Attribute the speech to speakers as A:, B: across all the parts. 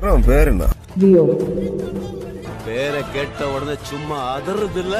A: உன் பேர் என்ன
B: ரியோ
C: பேரை கேட்ட உடனே சும்மா அதறது இல்ல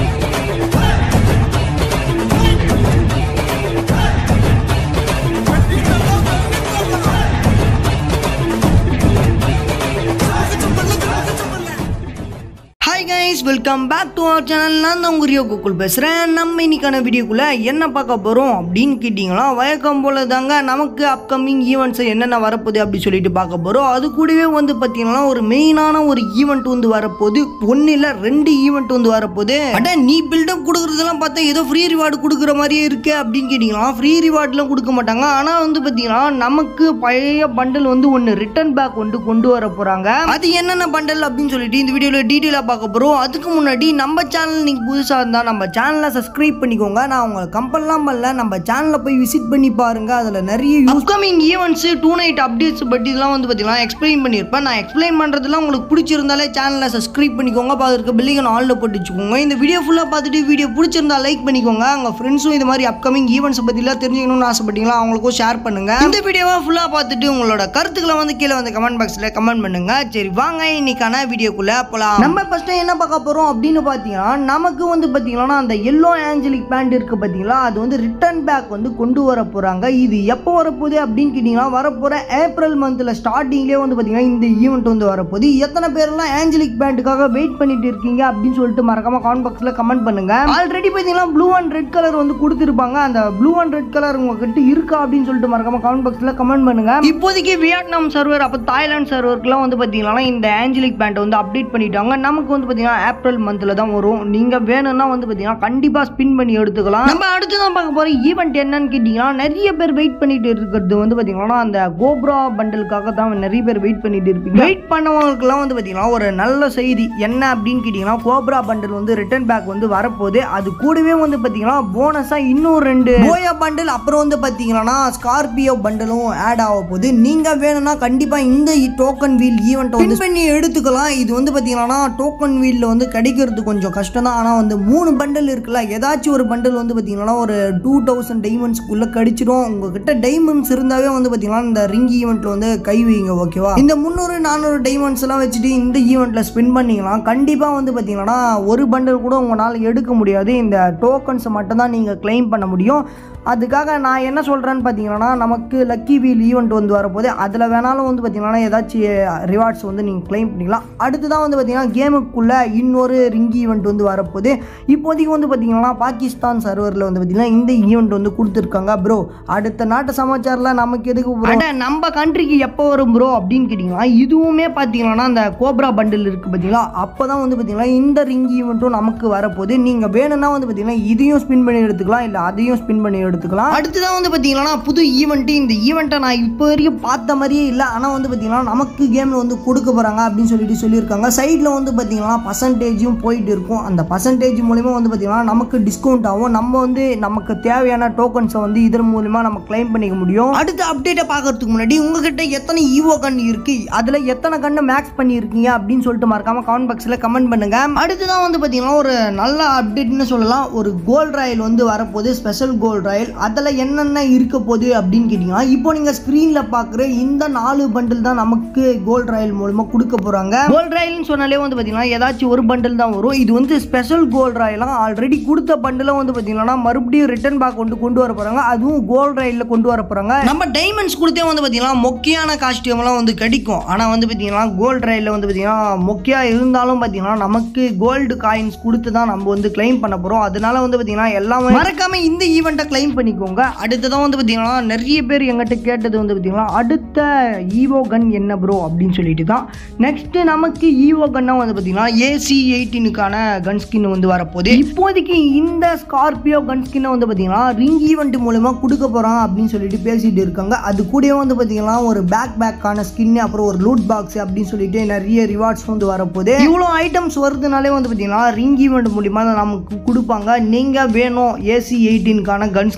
B: hi guys welcome back to our channel நான் தான் உங்கள் கோகுல் பேசுகிறேன் நம்ம இன்னைக்கான வீடியோக்குள்ளே என்ன பார்க்க போகிறோம் அப்படின்னு கேட்டிங்களா வழக்கம் போல் தாங்க நமக்கு அப்கமிங் ஈவெண்ட்ஸ் என்னென்ன வரப்போகுது அப்படி சொல்லிட்டு பார்க்க போகிறோம் அது கூடவே வந்து பார்த்தீங்கன்னா ஒரு மெயினான ஒரு ஈவெண்ட் வந்து வரப்போகுது ஒன்று இல்லை ரெண்டு ஈவெண்ட் வந்து வரப்போகுது அட நீ பில்டப் கொடுக்குறதெல்லாம் பார்த்தா ஏதோ ஃப்ரீ ரிவார்டு கொடுக்குற மாதிரியே இருக்கு அப்படின்னு கேட்டிங்களா ஃப்ரீ ரிவார்ட்லாம் கொடுக்க மாட்டாங்க ஆனால் வந்து பார்த்தீங்கன்னா நமக்கு பழைய பண்டல் வந்து ஒன்று ரிட்டர்ன் பேக் வந்து கொண்டு வர போகிறாங்க அது என்னென்ன பண்டல் அப்படின்னு சொல்லிட்டு இந்த வீடியோவில் டீட்டெயிலாக பார்க்க போகிறோம் அதுக்கு முன்னாடி நம்ம சேனல் நீங்கள் புதுசாக இருந்தால் நம்ம சேனலை சப்ஸ்கிரைப் பண்ணிக்கோங்க நான் உங்களை கம்பல்லாம் பண்ணல நம்ம சேனலில் போய் விசிட் பண்ணி பாருங்க அதில் நிறைய upcoming events tonight updates பற்றி இதெல்லாம் வந்து பார்த்தீங்கன்னா எக்ஸ்பிளைன் பண்ணியிருப்பேன் நான் எக்ஸ்பிளைன் பண்ணுறதுலாம் உங்களுக்கு பிடிச்சிருந்தாலே சேனலை சப்ஸ்கிரைப் பண்ணிக்கோங்க பார்த்துருக்க பில்லிகன் ஆலில் போட்டு வச்சுக்கோங்க இந்த வீடியோ ஃபுல்லாக பார்த்துட்டு வீடியோ பிடிச்சிருந்தா லைக் பண்ணிக்கோங்க உங்கள் ஃப்ரெண்ட்ஸும் இது மாதிரி அப்கமிங் ஈவெண்ட்ஸ் பற்றிலாம் தெரிஞ்சுக்கணும்னு ஆசைப்பட்டீங்களா அவங்களுக்கும் ஷேர் பண்ணுங்க இந்த வீடியோவை ஃபுல்லாக பார்த்துட்டு உங்களோட கருத்துக்களை வந்து கீழே வந்து கமெண்ட் பாக்ஸில் கமெண்ட் பண்ணுங்க சரி வாங்க இன்னைக்கான வீடியோக்குள்ள போலாம் நம்ம ஃபர்ஸ்ட் என்ன பார்க்க போறோம் அப்படின்னு பார்த்தீங்கன்னா நமக்கு வந்து பார்த்தீங்கன்னா அந்த எல்லோ ஆஞ்சலிக் பேண்ட் இருக்கு பார்த்தீங்களா அது வந்து ரிட்டர்ன் பேக் வந்து கொண்டு வர போறாங்க இது எப்போ வரப்போகுது அப்படின்னு கேட்டிங்கன்னா வரப்போற ஏப்ரல் மந்த்ல ஸ்டார்டிங்லேயே வந்து பார்த்தீங்கன்னா இந்த ஈவெண்ட் வந்து வரப்போகுது எத்தனை பேர்லாம் ஆஞ்சலிக் பேண்டுக்காக வெயிட் பண்ணிட்டு இருக்கீங்க அப்படின்னு சொல்லிட்டு மறக்காம கமெண்ட் பாக்ஸில் கமெண்ட் பண்ணுங்க ஆல்ரெடி பார்த்தீங்கன்னா ப்ளூ அண்ட் ரெட் கலர் வந்து கொடுத்துருப்பாங்க அந்த ப்ளூ அண்ட் ரெட் கலர் உங்ககிட்ட இருக்கா அப்படின்னு சொல்லிட்டு மறக்காம கமெண்ட் பாக்ஸில் கமெண்ட் பண்ணுங்க இப்போதைக்கு வியட்நாம் சர்வர் அப்போ தாய்லாந்து சர்வருக்குலாம் வந்து பார்த்தீங்கன்னா இந்த ஆஞ்சலிக் பேண்ட் வந்து அப்டேட் பண்ணிட்டாங்க நமக்கு வந்து பார்த்தீங்கன்னா ஏப்ரல் மந்த்ல தான் வரும் நீங்க வேணும்னா வந்து பார்த்தீங்கன்னா கண்டிப்பாக ஸ்பின் பண்ணி எடுத்துக்கலாம் நம்ம அடுத்து தான் பார்க்க போகிற ஈவெண்ட் என்னன்னு கேட்டிங்கன்னா நிறைய பேர் வெயிட் பண்ணிட்டு இருக்கிறது வந்து பார்த்தீங்கன்னா அந்த கோப்ரா பண்டலுக்காக தான் நிறைய பேர் வெயிட் பண்ணிட்டு இருப்பீங்க வெயிட் பண்ணவங்களுக்குலாம் வந்து பார்த்தீங்கன்னா ஒரு நல்ல செய்தி என்ன அப்படின்னு கேட்டிங்கன்னா கோப்ரா பண்டல் வந்து ரிட்டர்ன் பேக் வந்து வரப்போகுது அது கூடவே வந்து பார்த்தீங்கன்னா போனஸாக இன்னும் ரெண்டு போயா பண்டல் அப்புறம் வந்து பார்த்தீங்கன்னா ஸ்கார்பியோ பண்டலும் ஆட் ஆக போகுது நீங்கள் வேணும்னா கண்டிப்பாக இந்த டோக்கன் வீல் ஈவெண்ட்டை வந்து பண்ணி எடுத்துக்கலாம் இது வந்து பார்த்தீங்கன்னா டோக்கன் வீலில் வந்து கிடைக்கிறது கொஞ்சம் கஷ்டம் தான் ஆனால் வந்து மூணு பண்டல் இருக்குல்ல ஏதாச்சும் ஒரு பண்டல் வந்து பார்த்தீங்கன்னா ஒரு டூ தௌசண்ட் டைமண்ட்ஸ்க்குள்ளே கடிச்சிடும் உங்ககிட்ட டைமண்ட்ஸ் இருந்தாவே வந்து பார்த்தீங்கன்னா இந்த ரிங் ஈவெண்ட்டில் வந்து கை வைங்க ஓகேவா இந்த முந்நூறு நானூறு டைமண்ட்ஸ் எல்லாம் வச்சுட்டு இந்த ஈவெண்ட்டில் ஸ்பெண்ட் பண்ணீங்கன்னா கண்டிப்பாக வந்து பார்த்தீங்கன்னா ஒரு பண்டல் கூட உங்களால் எடுக்க முடியாது இந்த டோக்கன்ஸை மட்டும் தான் நீங்கள் claim பண்ண முடியும் அதுக்காக நான் என்ன சொல்கிறேன்னு பார்த்தீங்கன்னா நமக்கு லக்கி வீல் ஈவெண்ட் வந்து வரப்போது அதில் வேணாலும் வந்து பார்த்தீங்கன்னா ஏதாச்சும் ரிவார்ட்ஸ் வந்து நீங்கள் claim பண்ணிக்கலாம் அடுத்து தான் வந்து பார்த்தீங்கன்னா கேமுக்குள்ளே இன்னொரு ரிங் ஈவெண்ட் வந்து வரப்போகுது இப்போதைக்கு வந்து பார்த்தீங்கன்னா பாகிஸ்தான் சர்வரில் வந்து பார்த்தீங்கன்னா இந்த ஈவெண்ட் வந்து கொடுத்துருக்காங்க ப்ரோ அடுத்த நாட்டு சமாச்சாரில் நமக்கு எதுக்கு bro? அட நம்ம கண்ட்ரிக்கு எப்போ வரும் ப்ரோ அப்படின்னு கேட்டிங்கன்னா இதுவுமே பார்த்தீங்கன்னா அந்த கோப்ரா பண்டில் இருக்குது பார்த்தீங்களா அப்போ தான் வந்து பார்த்தீங்கன்னா இந்த ரிங் ஈவெண்ட்டும் நமக்கு வரப்போகுது நீங்கள் வேணும்னா வந்து பார்த்தீங்கன்னா இதையும் ஸ்பின் பண்ணி எடுத்துக்கலாம் இல்லை அதையும் ஸ்பின் பண்ணி எடுத்துக்கலாம் அடுத்ததான் வந்து பார்த்தீங்கன்னா புது ஈவெண்ட்டு இந்த ஈவெண்ட்டை நான் இப்போ வரைக்கும் பார்த்த மாதிரியே இல்லை ஆனால் வந்து பார்த்தீங்கன்னா நமக்கு கேமில் வந்து கொடுக்க போகிறாங்க அப்படின்னு சொல்லிட்டு சொல்லியிருக்காங்க சைடில் வந்து பார்த்தீங்கன்னா பர்சன்டேஜும் போயிட்டு இருக்கும் அந்த பர்சன்டேஜ் மூலிமா வந்து பார்த்தீங்கன்னா நமக்கு டிஸ்கவுண்ட் ஆகும் நம்ம வந்து நமக்கு தேவையான டோக்கன்ஸை வந்து இதன் மூலிமா நம்ம claim பண்ணிக்க முடியும் அடுத்த அப்டேட்டை பார்க்கறதுக்கு முன்னாடி உங்ககிட்ட எத்தனை ஈவோ கன் இருக்கு அதில் எத்தனை கண்ணு மேக்ஸ் பண்ணியிருக்கீங்க அப்படின்னு சொல்லிட்டு மறக்காம கமெண்ட் பாக்ஸில் கமெண்ட் பண்ணுங்க அடுத்ததான் வந்து பார்த்தீங்கன்னா ஒரு நல்ல அப்டேட்னு சொல்லலாம் ஒரு கோல்ட் ராயல் வந்து வரப்போகுது ஸ்பெஷல் கோல்ட் ராயல் அதில் என்னென்ன இருக்க போகுது அப்படின்னு கேட்டிங்கன்னா இப்போ நீங்கள் ஸ்க்ரீனில் பார்க்குற இந்த நாலு பண்டில் தான் நமக்கு கோல்ட் ராயல் மூலமாக கொடுக்க போகிறாங்க கோல்ட் ராயல்னு சொன்னாலே வந்து பார்த்தீங்கன்னா ஏதாச்சும் ஒரு பண்டில் தான் வரும் இது வந்து ஸ்பெஷல் கோல்ட் ராயலாம் ஆல்ரெடி கொடுத்த பண்டிலும் வந்து பார்த்தீங்கன்னா மறுபடியும் ரிட்டர்ன் பேக் கொண்டு கொண்டு வர போகிறாங்க அதுவும் கோல்ட் ராயலில் கொண்டு வர போகிறாங்க நம்ம டைமண்ட்ஸ் கொடுத்தே வந்து பார்த்தீங்கன்னா மொக்கையான காஸ்டியூம்லாம் வந்து கிடைக்கும் ஆனால் வந்து பார்த்தீங்கன்னா கோல்ட் ராயலில் வந்து பார்த்தீங்கன்னா மொக்கையாக இருந்தாலும் பார்த்தீங்கன்னா நமக்கு கோல்டு காயின்ஸ் கொடுத்து தான் நம்ம வந்து claim பண்ண போகிறோம் அதனால வந்து பார்த்தீங்கன்னா எல்லாமே மறக்காம இந்த ஈவெண்ட்டை claim பண்ணிக்கோங்க அடுத்ததான் வந்து பார்த்தீங்கன்னா நிறைய பேர் எங்கிட்ட கேட்டது வந்து பார்த்தீங்கன்னா அடுத்த ஈவோ கன் என்ன ப்ரோ அப்படின்னு சொல்லிட்டு தான் நெக்ஸ்ட் நமக்கு ஈவோ கன்னா வந்து பார்த்தீங்கன்னா ஏசி எயிட்டீனுக்கான கன் ஸ்கின் வந்து வரப்போகுது இப்போதைக்கு இந்த ஸ்கார்பியோ கன் ஸ்கின்னை வந்து பார்த்தீங்கன்னா ரிங் ஈவெண்ட் மூலமா கொடுக்க போகிறான் அப்படின்னு சொல்லிட்டு பேசிட்டு இருக்காங்க அது கூடவே வந்து பார்த்தீங்கன்னா ஒரு பேக் பேக்கான ஸ்கின் அப்புறம் ஒரு லூட் பாக்ஸ் அப்படின்னு சொல்லிட்டு நிறைய ரிவார்ட்ஸ் வந்து வரப்போகுது இவ்வளோ ஐட்டம்ஸ் வருதுனாலே வந்து பார்த்தீங்கன்னா ரிங் ஈவெண்ட் மூலிமா தான் நமக்கு கொடுப்பாங்க நீங்கள் வேணும் ஏசி எயிட்டீனுக்கான கன்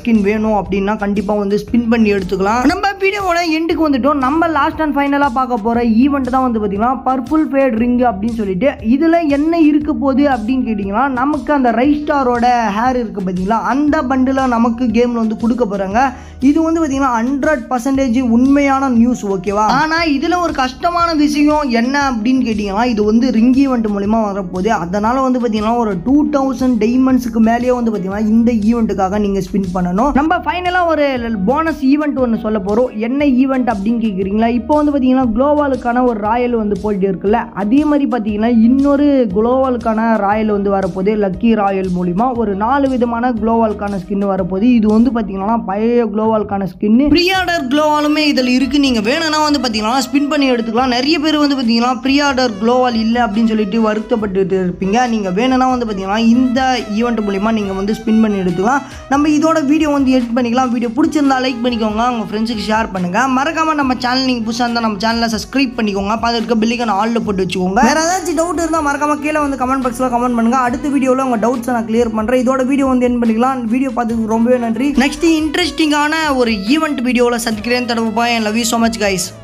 B: ஸ்கின் வேணும் அப்படின்னா கண்டிப்பாக வந்து ஸ்பின் பண்ணி எடுத்துக்கலாம் நம்ம வீடியோவோட எண்டுக்கு வந்துட்டோம் நம்ம லாஸ்ட் அண்ட் ஃபைனலாக பார்க்க போகிற ஈவெண்ட் தான் வந்து பார்த்தீங்கன்னா பர்பிள் ஃபேட் ரிங் அப்படின்னு சொல்லிட்டு இதில் என்ன இருக்க போகுது அப்படின்னு கேட்டிங்கன்னா நமக்கு அந்த ரைட் ஸ்டாரோட ஹேர் இருக்குது பார்த்தீங்களா அந்த பண்டில் நமக்கு கேமில் வந்து கொடுக்க போகிறாங்க இது வந்து பார்த்தீங்கன்னா ஹண்ட்ரட் பர்சன்டேஜ் உண்மையான நியூஸ் ஓகேவா ஆனால் இதில் ஒரு கஷ்டமான விஷயம் என்ன அப்படின்னு கேட்டிங்கன்னா இது வந்து ரிங் ஈவெண்ட் மூலிமா வரப்போகுது அதனால் வந்து பார்த்தீங்கன்னா ஒரு டூ தௌசண்ட் டைமண்ட்ஸுக்கு மேலேயே வந்து பார்த்தீங்கன்னா இந்த ஈவெண்ட்டுக்காக நீங்கள் ஸ்பின் பண்ணணும் நம்ம ஃபைனலாக ஒரு போனஸ் ஈவெண்ட் ஒன்று சொல்ல போகிறோம் என்ன ஈவெண்ட் அப்படின்னு கேட்குறீங்களா இப்போ வந்து பார்த்தீங்கன்னா குளோவாலுக்கான ஒரு ராயல் வந்து போயிட்டு இருக்குல்ல அதே மாதிரி பார்த்தீங்கன்னா இன்னொரு குளோவாலுக்கான ராயல் வந்து வரப்போகுது லக்கி ராயல் மூலிமா ஒரு நாலு விதமான குளோவாலுக்கான ஸ்கின் வரப்போகுது இது வந்து பார்த்தீங்கன்னா பழைய குளோவாலுக்கான ஸ்கின்னு ப்ரீஆர்டர் குளோவாலுமே இதில் இருக்குது நீங்கள் வேணும்னா வந்து பார்த்தீங்கன்னா ஸ்பின் பண்ணி எடுத்துக்கலாம் நிறைய பேர் வந்து பார்த்தீங்கன்னா ப்ரீஆர்டர் குளோவால் இல்லை அப்படின்னு சொல்லிட்டு வருத்தப்பட்டு இருப்பீங்க நீங்கள் வேணும்னா வந்து பார்த்தீங்கன்னா இந்த ஈவெண்ட் மூலிமா நீங்கள் வந்து ஸ்பின் பண்ணி எடுத்துக்கலாம் நம்ம இதோட வீடியோ வந்து எடிட் பண்ணிக்கலாம் வீடியோ பிடிச்சிருந்தா லைக் பண்ணிக்கோங்க உங்கள் ஃப்ரெண்ட்ஸுக்கு ஷேர் பண்ணுங்கள் மறக்காமல் நம்ம சேனல் நீங்கள் புதுசாக இருந்தால் நம்ம சேனலை சப்ஸ்கிரைப் பண்ணிக்கோங்க பார்த்து இருக்க பில்லிக்கான ஆளில் போட்டு வச்சுக்கோங்க வேறு ஏதாச்சும் டவுட் இருந்தால் மறக்காம கீழே வந்து கமெண்ட் பாக்ஸில் கமெண்ட் பண்ணுங்கள் அடுத்த வீடியோவில் உங்கள் டவுட்ஸை நான் கிளியர் பண்ணுறேன் இதோட வீடியோ வந்து என் பண்ணிக்கலாம் வீடியோ பார்த்ததுக்கு ரொம்பவே நன்றி நெக்ஸ்ட் இன்ட்ரெஸ்டிங்கான ஒரு ஈவெண்ட் வீடியோவில் சந்திக்கிறேன் தடவை bye love you so much guys